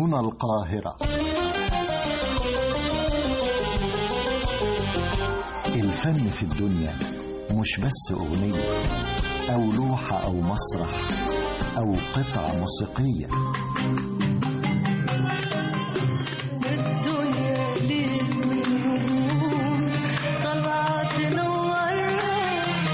هنا القاهرة الفن في الدنيا مش بس أغنية أو لوحة أو مسرح أو قطعة موسيقية الدنيا ليل والنجوم طالعة تنورها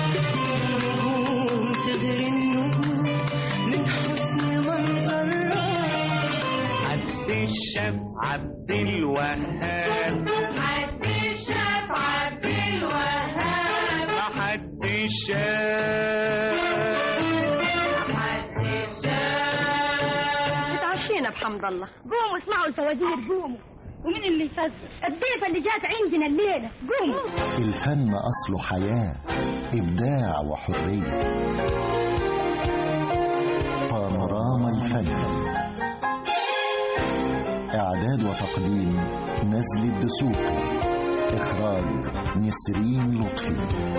نجوم تغري النجوم من حسن منظرها عبد الشاف عبد الوهاب عبد الشاف عبد الوهاب حد الشاف عبد الشاف اتعشينا بحمد الله قوموا اسمعوا الفوازير قوموا ومين اللي يفزر الضيفة اللي جات عندنا الليلة قوموا الفن أصله حياة إبداع وحرية بانوراما الفن إعداد وتقديم نزل الدسوقي إخراج نسرين لطفي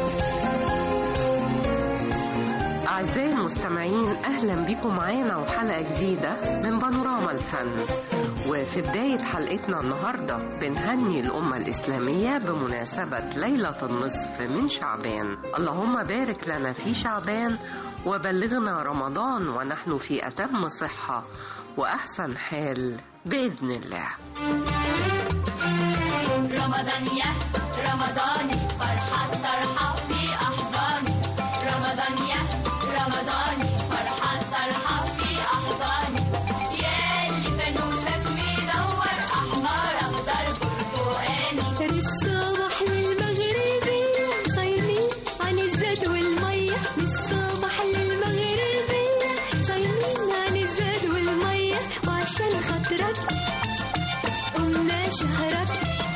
أعزائي المستمعين أهلا بكم معانا وحلقة جديدة من بانوراما الفن وفي بداية حلقتنا النهاردة بنهني الأمة الإسلامية بمناسبة ليلة النصف من شعبان اللهم بارك لنا في شعبان وبلغنا رمضان ونحن في أتم صحة وأحسن حال بإذن الله رمضان يا رمضاني فرحة طرحة في أحضاني رمضان يا رمضاني فرحة طرحة في أحضاني يا اللي فانوسك مدور أحمر أخضر برتقاني الصباح للمغربية صايمين عن الزاد والمية من الصباح للمغربية صايمين عن الزاد والمية وعشان خاطرك قمنا شهرك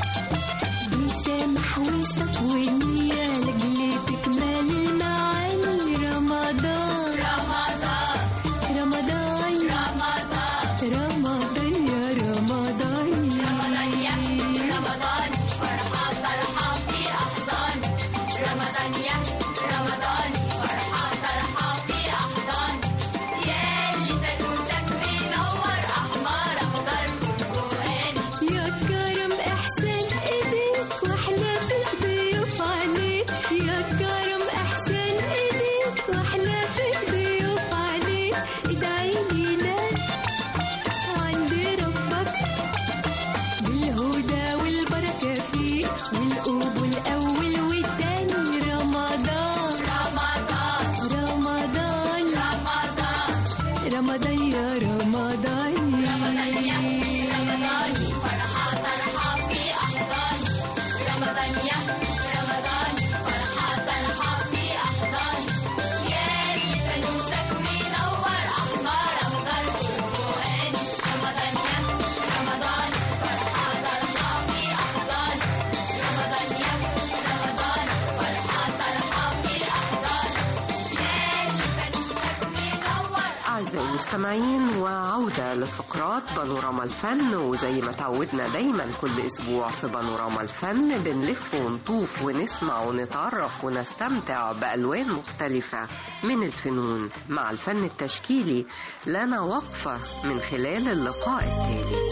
بسامح وسط ونية لأجل تكمل المعاني رمضان رمضان رمضان رمضان رمضان يا رمضان رمضان يا رمضان فرحة طرحة في أحضاني رمضان يا رمضان فرحة طرحة في أحضاني يا اللي فانوسك منور أحمر أخضر برتقاني يا كرم احسان ايديك واحنا في ضيوف عليك يا كرم احسان ايديك واحنا في ضيوف عليك ادعي لينا عند ربك بالهدى والبركة فيه والقبول الأول والتاني رمضان رمضان رمضان رمضان رمضان يا رمضان رمضان يا رمضان فرحة طرحة في أحضاني رمضان يا رمضان فرحة طرحة في أحضاني يا اللي فانوسك منور أحمر أخضر برتقاني رمضان يا رمضان فرحة طرحة في أحضاني رمضان يا رمضان فرحة طرحة في أحضاني يا اللي فانوسك منور أعزائي المستمعين وعودة لفقرات بانوراما الفن وزي ما تعودنا دايما كل أسبوع في بانوراما الفن بنلف ونطوف ونسمع ونتعرف ونستمتع بألوان مختلفة من الفنون مع الفن التشكيلي لنا وقفة من خلال اللقاء التالي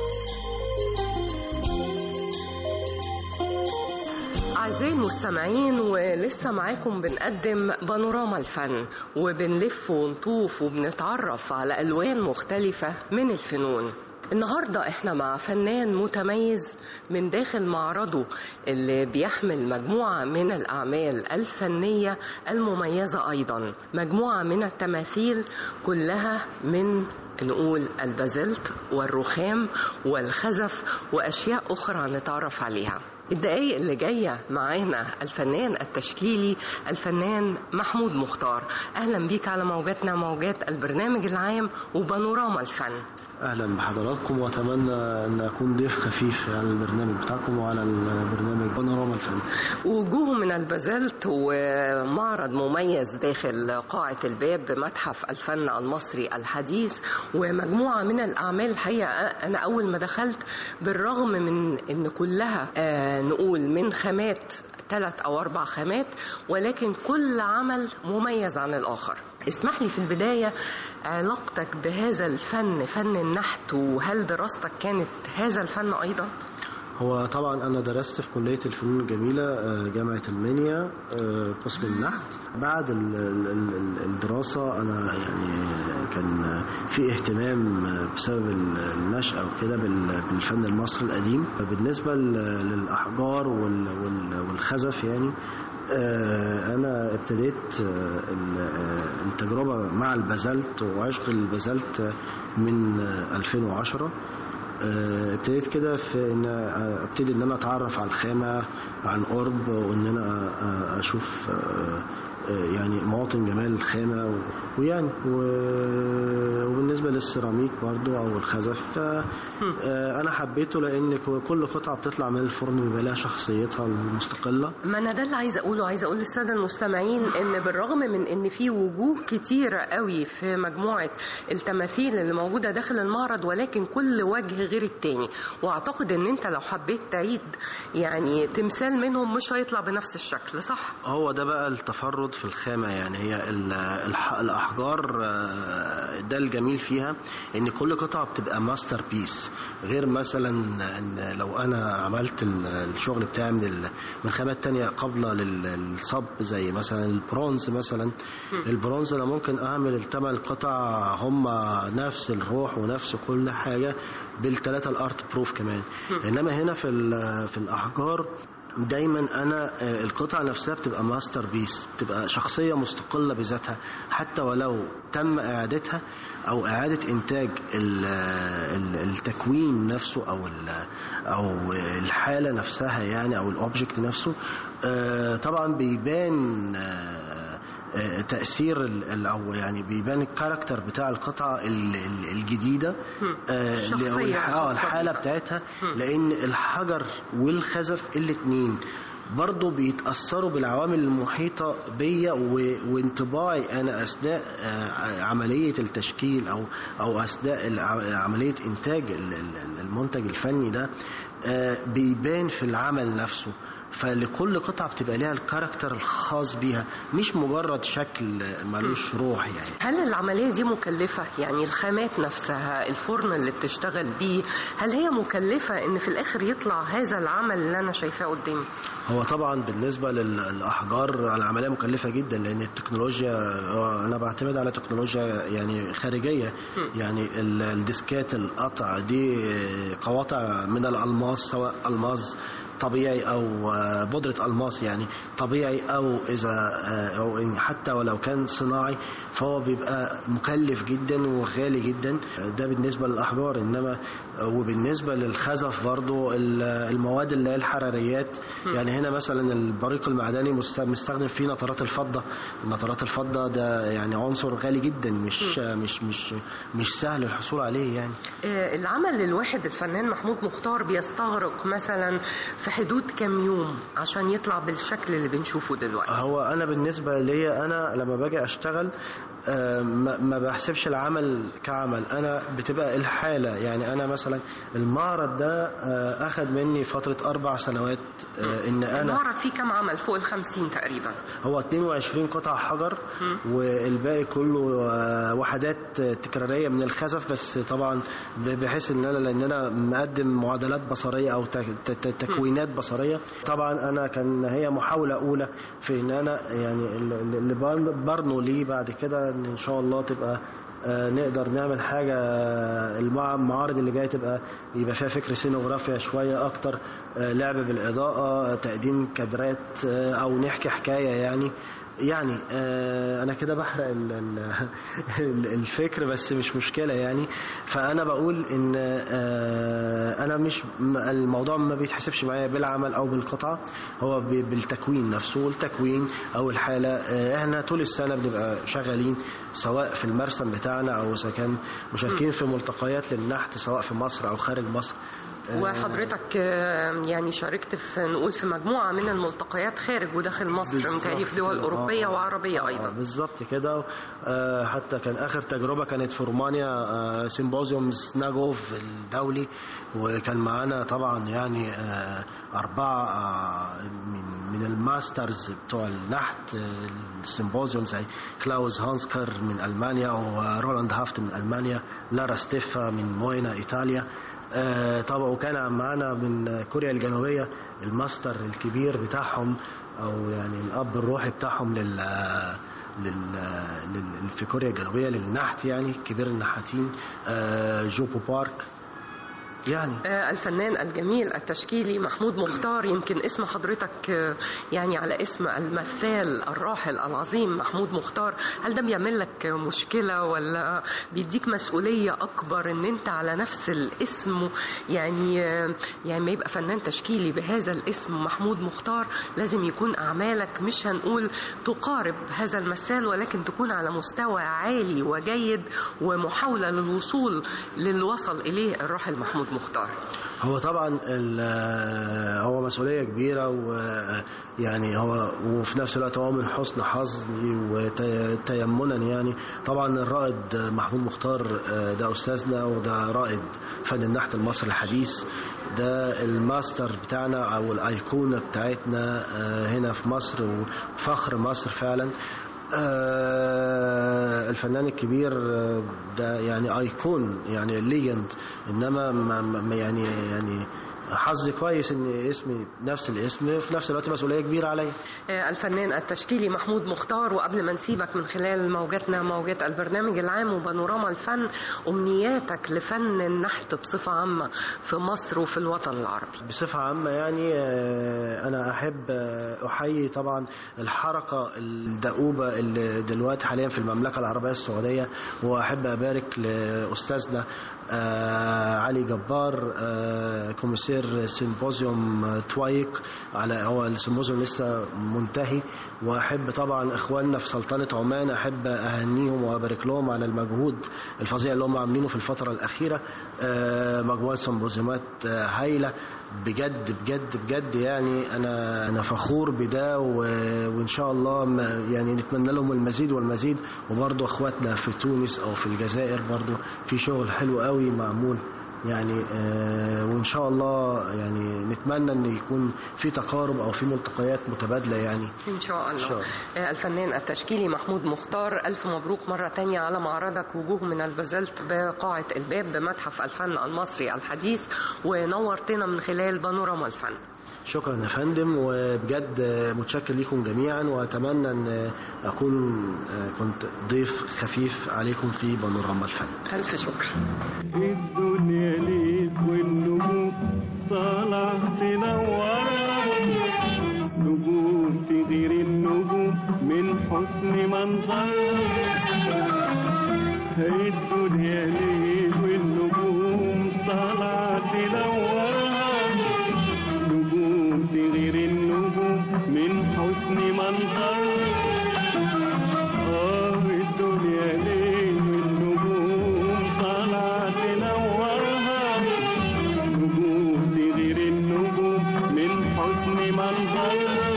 أعزائي المستمعين ولسه معاكم بنقدم بانوراما الفن وبنلف ونطوف وبنتعرف على ألوان مختلفة من الفنون النهاردة احنا مع فنان متميز من داخل معرضه اللي بيحمل مجموعة من الأعمال الفنية المميزة أيضا مجموعة من التماثيل كلها من نقول البازلت والرخام والخزف وأشياء أخرى نتعرف عليها الدقايق اللي جاية معانا الفنان التشكيلي الفنان محمود مختار أهلا بيك على موجاتنا موجات البرنامج العام وبانوراما الفن اهلا بحضراتكم واتمنى ان اكون ضيف خفيف على البرنامج بتاعكم وعلى البرنامج بانوراما الفن وجوه من البازلت ومعرض مميز داخل قاعة الباب بمتحف الفن المصري الحديث ومجموعة من الأعمال الحقيقة أنا أول ما دخلت بالرغم من أن كلها آه نقول من خامات ثلاث أو أربع خامات ولكن كل عمل مميز عن الآخر اسمح لي في البداية علاقتك بهذا الفن فن النحت وهل دراستك كانت هذا الفن أيضا؟ هو طبعا انا درست في كليه الفنون الجميله آه، جامعه المنيا آه، قسم النحت بعد ال- ال- ال- الدراسه انا يعني كان في اهتمام بسبب ال- النشأة وكده بال- بالفن المصري القديم بالنسبه ل- للاحجار وال- وال- والخزف يعني آه، انا ابتديت آه، ال- آه، التجربه مع البازلت وعشق البازلت من آه، 2010 آه، ابتديت كده في ان آه، ابتدي ان انا اتعرف على الخامه عن قرب وان انا آه، اشوف آه، آه، يعني مواطن جمال الخامه و- ويعني و- وبالنسبه للسيراميك برضو او الخزف آه، آه، انا حبيته لان كل قطعه بتطلع من الفرن بيبقى لها شخصيتها المستقله ما انا ده اللي عايزه اقوله عايزه اقول للساده المستمعين ان بالرغم من ان في وجوه كتيره قوي في مجموعه التماثيل اللي موجوده داخل المعرض ولكن كل وجه غير التاني واعتقد ان انت لو حبيت تعيد يعني تمثال منهم مش هيطلع بنفس الشكل صح هو ده بقى التفرد في الخامة يعني هي ال- الح- الأحجار آه، ده الجميل فيها إن كل قطعة بتبقى ماستر بيس غير مثلا إن لو أنا عملت ال- الشغل بتاعي من ال- من خامات تانية قابلة لل- للصب زي مثلا البرونز مثلا البرونز أنا ممكن أعمل الثمان قطع هم نفس الروح ونفس كل حاجة بالثلاثة الارت بروف كمان انما هنا في ال- في الاحجار دايما انا آه، القطعه نفسها بتبقى ماستر بيس بتبقى شخصيه مستقله بذاتها حتى ولو تم اعادتها او اعاده انتاج ال- ال- التكوين نفسه او ال- او الحاله نفسها يعني او الاوبجكت نفسه آه، طبعا بيبان آه، آه، تأثير ال- ال- أو يعني بيبان الكاركتر بتاع القطعة ال- ال- الجديدة آه، الشخصية أو الح- آه، الخاصة الحالة بيها. بتاعتها لأن الحجر والخزف الاتنين برضه بيتأثروا بالعوامل المحيطة بيا و- وانطباعي أنا أثناء آه، عملية التشكيل أو أو أثناء الع- عملية إنتاج ال- ال- المنتج الفني ده آه، بيبان في العمل نفسه فلكل قطعة بتبقى ليها الكاركتر الخاص بيها مش مجرد شكل ملوش روح يعني هل العملية دي مكلفة؟ يعني الخامات نفسها الفرن اللي بتشتغل بيه هل هي مكلفة ان في الاخر يطلع هذا العمل اللي انا شايفاه قدامي؟ هو طبعا بالنسبة لل- للأحجار العملية مكلفة جدا لأن التكنولوجيا آه، أنا بعتمد على تكنولوجيا يعني خارجية يعني ال- الديسكات القطع دي آه، قواطع من الألماس سواء ألماس طبيعي او آه، بودرة الماس يعني طبيعي او اذا آه، او إن حتى ولو كان صناعي فهو بيبقى مكلف جدا وغالي جدا ده بالنسبة للاحجار انما آه، وبالنسبة للخزف برضو ال- المواد اللي هي الحراريات يعني هنا مثلا البريق المعدني مست- مستخدم فيه نترات الفضة نترات الفضة ده يعني عنصر غالي جدا مش مش مش مش سهل الحصول عليه يعني آه، العمل الواحد الفنان محمود مختار بيستغرق مثلا في حدود كام يوم عشان يطلع بالشكل اللي بنشوفه دلوقتي هو انا بالنسبه ليا انا لما باجي اشتغل آه، ما ما بحسبش العمل كعمل انا بتبقى الحاله يعني انا مثلا المعرض ده آه، اخد مني فتره اربع سنوات آه، ان انا المعرض فيه كام عمل فوق الخمسين تقريبا هو 22 قطعة حجر والباقي كله آه، وحدات آه، تكرارية من الخزف بس طبعا ب- بحيث ان انا لان انا مقدم معادلات بصرية او تك- ت- ت- تكوينات بصرية طبعا انا كان هي محاولة اولى في ان انا يعني ال- ال- اللي بن- برنو ليه بعد كده ان ان شاء الله تبقى آه، نقدر نعمل حاجة آه، المع- المعارض اللي جاية تبقى يبقى فيها فكر سينوغرافيا شوية أكتر آه، لعب بالإضاءة آه، تقديم كادرات آه، أو نحكي حكاية يعني يعني آه، أنا كده بحرق ال- ال- ال- الفكر بس مش مشكلة يعني فأنا بقول إن آه، أنا مش م- الموضوع ما بيتحسبش معايا بالعمل أو بالقطعة هو ب- بالتكوين نفسه والتكوين أو الحالة آه، إحنا طول السنة بنبقى شغالين سواء في المرسم بتاعنا أو إذا كان مشاركين في ملتقيات للنحت سواء في مصر أو خارج مصر وحضرتك آه، يعني شاركت في نقول في مجموعة من الملتقيات خارج وداخل مصر بالظبط متهيألي في دول كده. أوروبية آه، وعربية آه، أيضا بالظبط كده آه، حتى كان اخر تجربه كانت في رومانيا آه، سيمبوزيوم سناجوف الدولي وكان معانا طبعا يعني آه، اربعه آه، من من الماسترز بتوع النحت آه، السيمبوزيوم زي كلاوز هانسكر من المانيا ورولاند هافت من المانيا لارا ستيفا من موينا ايطاليا آه، طبعا وكان معانا من كوريا الجنوبيه الماستر الكبير بتاعهم او يعني الاب الروحي بتاعهم لل لل لل- في كوريا الجنوبيه للنحت يعني كبير النحاتين آه، جوبو بارك يعني آه، الفنان الجميل التشكيلي محمود مختار يمكن اسم حضرتك آه، يعني على اسم المثال الراحل العظيم محمود مختار هل ده بيعمل لك مشكلة ولا بيديك مسؤولية أكبر إن أنت على نفس الاسم يعني آه، يعني ما يبقى فنان تشكيلي بهذا الاسم محمود مختار لازم يكون أعمالك مش هنقول تقارب هذا المثال ولكن تكون على مستوى عالي وجيد ومحاولة للوصول للي وصل إليه الراحل محمود مختار هو طبعا ال- هو مسؤولية كبيرة ويعني هو وفي نفس الوقت هو من حسن حظي وتيمنا يعني طبعا الرائد محمود مختار آه، ده أستاذنا وده رائد فن النحت المصري الحديث ده الماستر بتاعنا أو الأيقونة بتاعتنا آه، هنا في مصر وفخر مصر فعلا آه، الفنان الكبير آه، ده يعني ايكون يعني ليجند انما ما ما- يعني يعني حظي كويس ان اسمي نفس الاسم في نفس الوقت مسؤوليه كبيره عليا آه، الفنان التشكيلي محمود مختار وقبل ما نسيبك من خلال موجاتنا موجات البرنامج العام وبانوراما الفن أمنياتك لفن النحت بصفة عامة في مصر وفي الوطن العربي بصفة عامة يعني آه، أنا أحب آه، أحيي طبعا الحركة الدؤوبة اللي دلوقتي حاليا في المملكة العربية السعودية وأحب أبارك لأستاذنا آه، علي جبار آه، كوميسير سيمبوزيوم آه، توايك على هو السيمبوزيوم لسه منتهي وأحب طبعا إخواننا في سلطنة عمان أحب أهنيهم وأبارك لهم على المجهود الفظيع اللي هم عاملينه في الفترة الأخيرة آه، مجموعة سيمبوزيومات آه، هايلة بجد بجد بجد يعني انا انا فخور بده و- وان شاء الله ما- يعني نتمنى لهم المزيد والمزيد وبرضه اخواتنا في تونس او في الجزائر برضه في شغل حلو قوي معمول يعني آه وان شاء الله يعني نتمنى ان يكون في تقارب او في ملتقيات متبادله يعني إن شاء الله, إن شاء الله. آه، الفنان التشكيلي محمود مختار ألف مبروك مرة تانية على معرضك وجوه من البازلت بقاعة الباب بمتحف الفن المصري الحديث ونورتنا من خلال بانوراما الفن شكرا يا فندم وبجد متشكر ليكم جميعا واتمنى ان اكون كنت ضيف خفيف عليكم في بانوراما الفن ألف شكر الدنيا ليك والنجوم طالع تنورها نجوم تغير النجوم من حسن منظرها الدنيا ليك والنجوم طالع تنورها نجوم تغير النجوم من حسن منظرها آه الدنيا ليه والنجوم طالعة تنورها نجوم تغير النجوم من حسن منظرها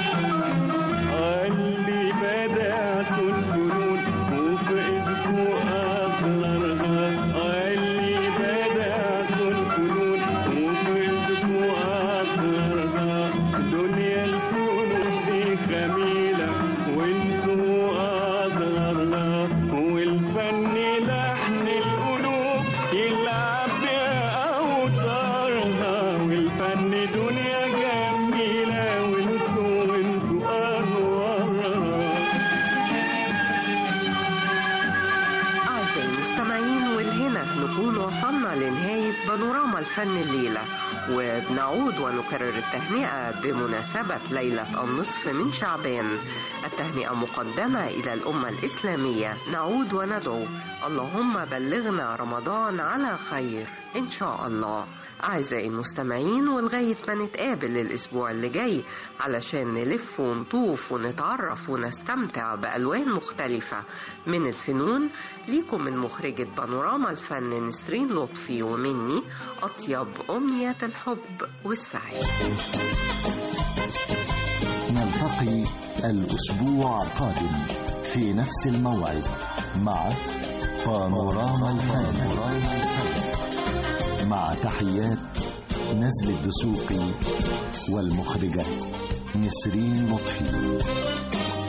اللي بدأت الفنون وفي اسمه أصغرها اللي بدأت الفنون وفي اسمه أصغرها دنيا الفنون دي جميلة وانتوا أصغرها والفن لحن القلوب يلعب بأوتارها والفن دنيا جميلة وانتوا وانتوا أنوارها أعزائي المستمعين والهنا نكون وصلنا لنهاية بانوراما الفن الليلة وبنعود ونكرر التهنئة بمناسبة ليلة النصف من شعبان التهنئة مقدمة إلى الأمة الإسلامية نعود وندعو اللهم بلغنا رمضان على خير إن شاء الله أعزائي المستمعين ولغاية ما نتقابل الأسبوع اللي جاي علشان نلف ونطوف ونتعرف ونستمتع بألوان مختلفة من الفنون ليكم من مخرجة بانوراما الفن نسرين لطفي ومني أطيب أمنيات الحب والسعادة نلتقي الأسبوع القادم في نفس الموعد مع بانوراما الفن مع تحيات نزل الدسوقي والمخرجة نسرين لطفي